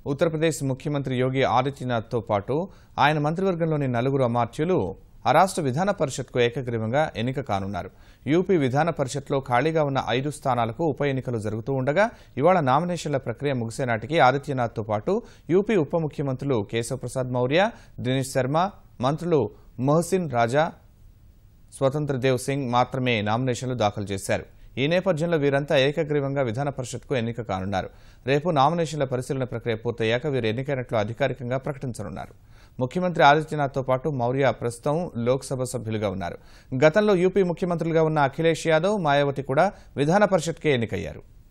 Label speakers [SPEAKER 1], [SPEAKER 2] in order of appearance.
[SPEAKER 1] ఉత్తరప్రదేశ్ ముఖ్యమంత్రి యోగి ఆదిత్యనాథ్తో పాటు ఆయన మంత్రివర్గంలోని నలుగురు అమాత్యులు ఆ రాష్ట్ర విధాన పరిషత్కు ఏకగ్రీవంగా ఎన్నిక కానున్నారు యూపీ విధాన పరిషత్లో ఖాళీగా ఉన్న ఐదు స్థానాలకు ఉప ఎన్నికలు జరుగుతూ ఉండగా ఇవాళ నామినేషన్ల ప్రక్రియ ముగిసే నాటికి ఆదిత్యనాథ్తో పాటు యూపీ ఉప ముఖ్యమంత్రులు కేశవ్ ప్రసాద్ మౌర్య దినేష్ శర్మ మంత్రులు మొహసిన్ రాజా స్వతంత్రదేవ్ సింగ్ మాత్రమే నామినేషన్లు దాఖలు చేశారు ఈ నేపథ్యంలో వీరంతా ఏకగ్రీవంగా విధాన పరిషత్కు ఎన్నిక కానున్నారు రేపు నామినేషన్ల పరిశీలన ప్రక్రియ పూర్తయ్యాక వీరు ఎన్నికైనట్లు అధికారికంగా ప్రకటించనున్నారు ముఖ్యమంత్రి ఆదిత్యనాథ్తో పాటు మౌర్య ప్రస్తుతం లోక్సభ సభ్యులుగా ఉన్నారు గతంలో యూపీ ముఖ్యమంత్రులుగా ఉన్న అఖిలేష్ యాదవ్ మాయావతి కూడా విధాన పరిషత్కే ఎన్నికయ్యారు